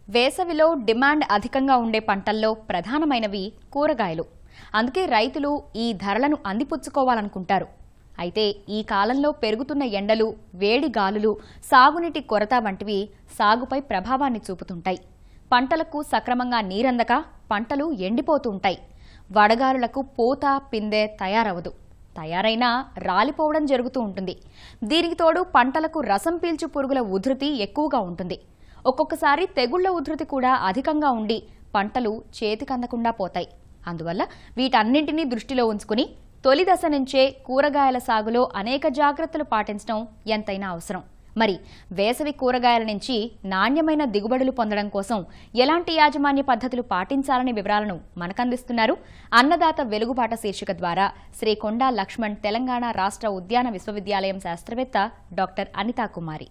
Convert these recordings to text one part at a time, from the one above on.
వేసవిలో డిమాండ్ అధికంగా ఉండే పంటల్లో ప్రధానమైనవి కూరగాయలు అందుకే రైతులు ఈ ధరలను అందిపుచ్చుకోవాలనుకుంటారు అయితే ఈ కాలంలో పెరుగుతున్న ఎండలు వేడి గాలులు సాగునీటి కొరత వంటివి సాగుపై ప్రభావాన్ని చూపుతుంటాయి పంటలకు సక్రమంగా నీరందక పంటలు ఎండిపోతూ ఉంటాయి వడగాలులకు పూత పిందె తయారవదు తయారైనా రాలిపోవడం జరుగుతూ ఉంటుంది దీనికి తోడు పంటలకు రసం పీల్చు పురుగుల ఉధృతి ఎక్కువగా ఉంటుంది ఒక్కొక్కసారి తెగుళ్ల ఉధృతి కూడా అధికంగా ఉండి పంటలు చేతికందకుండా పోతాయి అందువల్ల వీటన్నింటినీ దృష్టిలో ఉంచుకుని తొలి దశ నుంచే కూరగాయల సాగులో అనేక జాగ్రత్తలు పాటించడం ఎంతైనా అవసరం మరి వేసవి కూరగాయల నుంచి నాణ్యమైన దిగుబడులు పొందడం కోసం ఎలాంటి యాజమాన్య పద్ధతులు పాటించాలనే వివరాలను మనకందిస్తున్నారు అన్నదాత వెలుగుబాట శీర్షిక ద్వారా శ్రీ కొండా లక్ష్మణ్ తెలంగాణ రాష్ట్ర ఉద్యాన విశ్వవిద్యాలయం శాస్త్రవేత్త డాక్టర్ అనితా కుమారి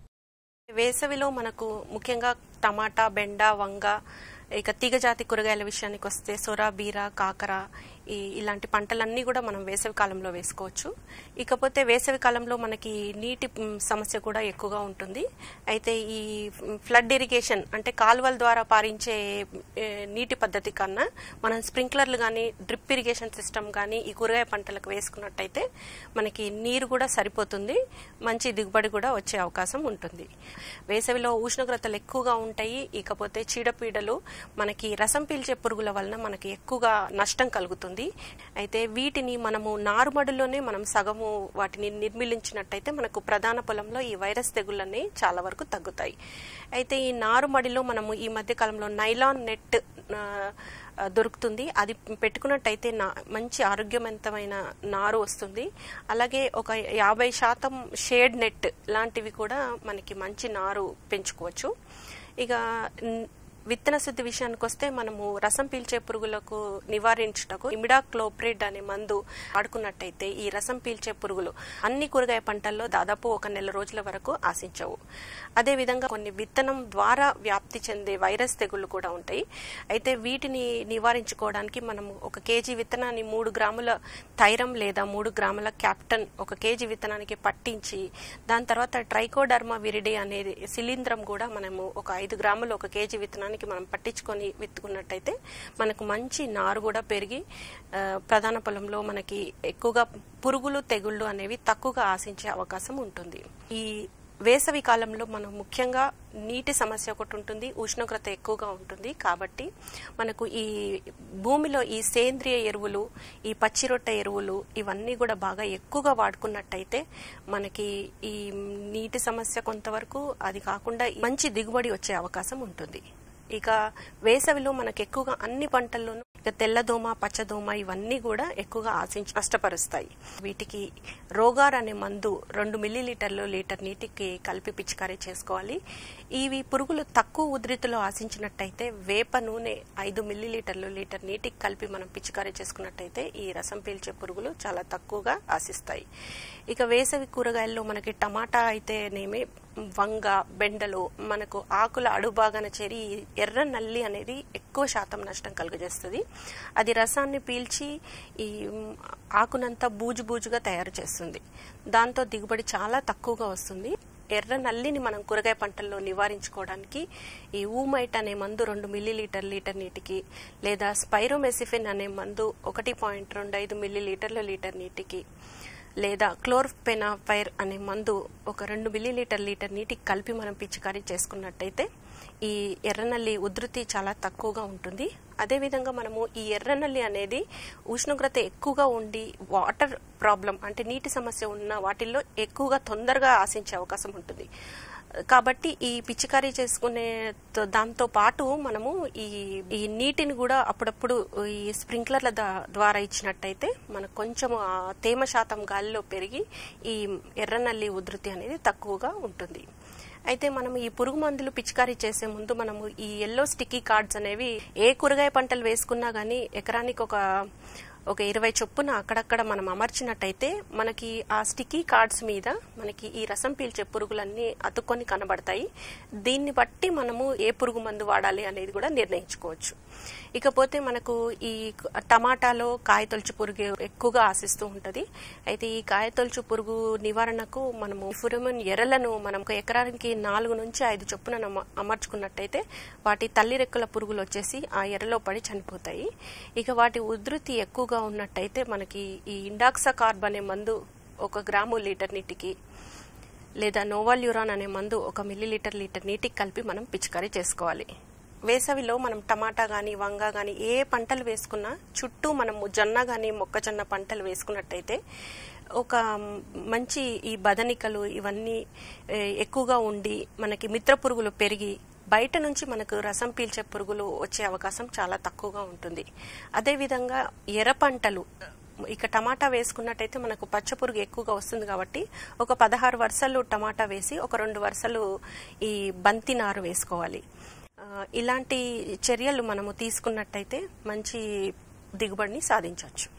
వేసవిలో మనకు ముఖ్యంగా టమాటా బెండ వంగ ఇక తీగజాతి కూరగాయల విషయానికి వస్తే సొర బీర కాకర ఈ ఇలాంటి పంటలన్నీ కూడా మనం వేసవి కాలంలో వేసుకోవచ్చు ఇకపోతే వేసవి కాలంలో మనకి నీటి మ్, సమస్య కూడా ఎక్కువగా ఉంటుంది అయితే ఈ ఫ్లడ్ ఇరిగేషన్ అంటే కాలువల ద్వారా పారించే ఏ, నీటి పద్ధతి కన్నా మనం స్ప్రింక్లర్లు కానీ డ్రిప్ ఇరిగేషన్ సిస్టమ్ కానీ ఈ కూరగాయ పంటలకు వేసుకున్నట్టయితే మనకి నీరు కూడా సరిపోతుంది మంచి దిగుబడి కూడా వచ్చే అవకాశం ఉంటుంది వేసవిలో ఉష్ణోగ్రతలు ఎక్కువగా ఉంటాయి ఇకపోతే చీడపీడలు మనకి రసం పీల్చే పురుగుల వలన మనకి ఎక్కువగా నష్టం కలుగుతుంది అయితే వీటిని మనము నారుమడిలోనే మనం సగము వాటిని నిర్మిలించినట్టయితే మనకు ప్రధాన పొలంలో ఈ వైరస్ తెగుళ్ళని చాలా వరకు తగ్గుతాయి అయితే ఈ నారుమడిలో మనము ఈ మధ్య కాలంలో నైలాన్ నెట్ ఆ, ఆ, దొరుకుతుంది అది పెట్టుకున్నట్టయితే నా మంచి ఆరోగ్యవంతమైన నారు వస్తుంది అలాగే ఒక యాభై శాతం షేడ్ నెట్ లాంటివి కూడా మనకి మంచి నారు పెంచుకోవచ్చు ఇక న్- విత్తన శుద్ధి విషయానికి వస్తే మనము రసం పీల్చే పురుగులకు నివారించుటకు ఇమిడాక్లోప్రిడ్ అనే మందు వాడుకున్నట్టయితే ఈ రసం పీల్చే పురుగులు అన్ని కూరగాయ పంటల్లో దాదాపు ఒక నెల రోజుల వరకు ఆశించవు అదేవిధంగా కొన్ని విత్తనం ద్వారా వ్యాప్తి చెందే వైరస్ తెగుళ్లు కూడా ఉంటాయి అయితే వీటిని నివారించుకోవడానికి మనము ఒక కేజీ విత్తనాన్ని మూడు గ్రాముల థైరం లేదా మూడు గ్రాముల క్యాప్టన్ ఒక కేజీ విత్తనానికి పట్టించి దాని తర్వాత ట్రైకోడర్మా విరిడి అనేది శిలీంద్రం కూడా మనము ఒక ఐదు గ్రాములు ఒక కేజీ విత్తనానికి మనం పట్టించుకొని విత్తుకున్నట్టయితే మనకు మంచి నారు కూడా పెరిగి ఆ, ప్రధాన పొలంలో మనకి ఎక్కువగా పురుగులు తెగుళ్ళు అనేవి తక్కువగా ఆశించే అవకాశం ఉంటుంది ఈ వేసవి కాలంలో మనం ముఖ్యంగా నీటి సమస్య ఒకటి ఉంటుంది ఉష్ణోగ్రత ఎక్కువగా ఉంటుంది కాబట్టి మనకు ఈ భూమిలో ఈ సేంద్రియ ఎరువులు ఈ పచ్చిరొట్ట ఎరువులు ఇవన్నీ కూడా బాగా ఎక్కువగా వాడుకున్నట్టయితే మనకి ఈ నీటి సమస్య కొంతవరకు అది కాకుండా మంచి దిగుబడి వచ్చే అవకాశం ఉంటుంది ఇక వేసవిలో మనకు ఎక్కువగా అన్ని పంటల్లోనూ ఇక తెల్లదోమ పచ్చదోమ ఇవన్నీ కూడా ఎక్కువగా ఆశించి నష్టపరుస్తాయి వీటికి రోగార్ అనే మందు రెండు మిల్లీ లీటర్లు లీటర్ నీటికి కలిపి పిచికారీ చేసుకోవాలి ఇవి పురుగులు తక్కువ ఉధృతిలో ఆశించినట్టయితే వేప నూనె ఐదు మిల్లీ లీటర్లు లీటర్ నీటికి కలిపి మనం పిచికారీ చేసుకున్నట్టయితే ఈ రసం పీల్చే పురుగులు చాలా తక్కువగా ఆశిస్తాయి ఇక వేసవి కూరగాయల్లో మనకి టమాటా అయితేనేమి వంగ బెండలు మనకు ఆకుల అడుభాగాన చేరి ఈ ఎర్ర నల్లి అనేది ఎక్కువ శాతం నష్టం కలుగజేస్తుంది అది రసాన్ని పీల్చి ఈ మ్, ఆకునంతా బూజు బూజుగా తయారు చేస్తుంది దాంతో దిగుబడి చాలా తక్కువగా వస్తుంది ఎర్ర నల్లిని మనం కూరగాయ పంటల్లో నివారించుకోవడానికి ఈ ఊమైట్ అనే మందు రెండు మిల్లీ లీటర్ లీటర్ నీటికి లేదా స్పైరోమెసిఫిన్ అనే మందు ఒకటి పాయింట్ రెండు ఐదు మిల్లీ లీటర్ల లీటర్ నీటికి లేదా క్లోర్ఫెనాఫైర్ అనే మందు ఒక రెండు మిల్లీ లీటర్ లీటర్ నీటికి కలిపి మనం పిచికారీ చేసుకున్నట్టయితే ఈ ఎర్రనల్లి ఉధృతి చాలా తక్కువగా ఉంటుంది అదేవిధంగా మనము ఈ ఎర్రనల్లి అనేది ఉష్ణోగ్రత ఎక్కువగా ఉండి వాటర్ ప్రాబ్లం అంటే నీటి సమస్య ఉన్న వాటిల్లో ఎక్కువగా తొందరగా ఆశించే అవకాశం ఉంటుంది కాబట్టి ఈ పిచికారీ చేసుకునే తో- దాంతో పాటు మనము ఈ ఈ నీటిని కూడా అప్పుడప్పుడు ఈ స్ప్రింక్లర్ల దా- ద్వారా ఇచ్చినట్టయితే మనకు కొంచెం ఆ తేమ శాతం గాలిలో పెరిగి ఈ ఎర్రనల్లి ఉధృతి అనేది తక్కువగా ఉంటుంది అయితే మనం ఈ పురుగు మందులు పిచికారీ చేసే ముందు మనము ఈ ఎల్లో స్టిక్కీ కార్డ్స్ అనేవి ఏ కూరగాయ పంటలు వేసుకున్నా గానీ ఎకరానికి ఒక ఒక ఇరవై చొప్పున అక్కడక్కడ మనం అమర్చినట్టయితే మనకి ఆ స్టిక్కీ కార్డ్స్ మీద మనకి ఈ రసం పీల్చే పురుగులన్నీ అతుక్కొని కనబడతాయి దీన్ని బట్టి మనము ఏ పురుగు మందు వాడాలి అనేది కూడా నిర్ణయించుకోవచ్చు ఇకపోతే మనకు ఈ టమాటాలో కాయతొలుచు పురుగు ఎక్కువగా ఆశిస్తూ ఉంటది అయితే ఈ కాయతొలుచు పురుగు నివారణకు మనము ఫురమిన్ ఎర్రలను మనం ఒక ఎకరానికి నాలుగు నుంచి ఐదు చొప్పున నమ- అమర్చుకున్నట్టయితే వాటి తల్లి రెక్కల పురుగులు వచ్చేసి ఆ ఎర్రలో పడి చనిపోతాయి ఇక వాటి ఉధృతి ఎక్కువగా ఉన్నట్టయితే మనకి ఈ ఇండాక్సా కార్బ్ అనే మందు ఒక గ్రాము లీటర్ నీటికి లేదా నోవాల్యూరాన్ అనే మందు ఒక మిల్లీ లీటర్ లీటర్ నీటికి కలిపి మనం పిచికారీ చేసుకోవాలి వేసవిలో మనం టమాటా గాని వంగ గాని ఏ పంటలు వేసుకున్నా చుట్టూ మనము జొన్న గాని మొక్కజొన్న పంటలు వేసుకున్నట్టయితే ఒక మంచి ఈ బదనికలు ఇవన్నీ ఏ, ఎక్కువగా ఉండి మనకి మిత్ర పురుగులు పెరిగి బయట నుంచి మనకు రసం పీల్చే పురుగులు వచ్చే అవకాశం చాలా తక్కువగా ఉంటుంది అదేవిధంగా ఎర్ర పంటలు ఇక టమాటా వేసుకున్నట్టయితే మనకు పచ్చ పురుగు ఎక్కువగా వస్తుంది కాబట్టి ఒక పదహారు వరుసలు టమాటా వేసి ఒక రెండు వరుసలు ఈ బంతి నారు వేసుకోవాలి ఆ, ఇలాంటి చర్యలు మనము తీసుకున్నట్టయితే మంచి దిగుబడిని సాధించవచ్చు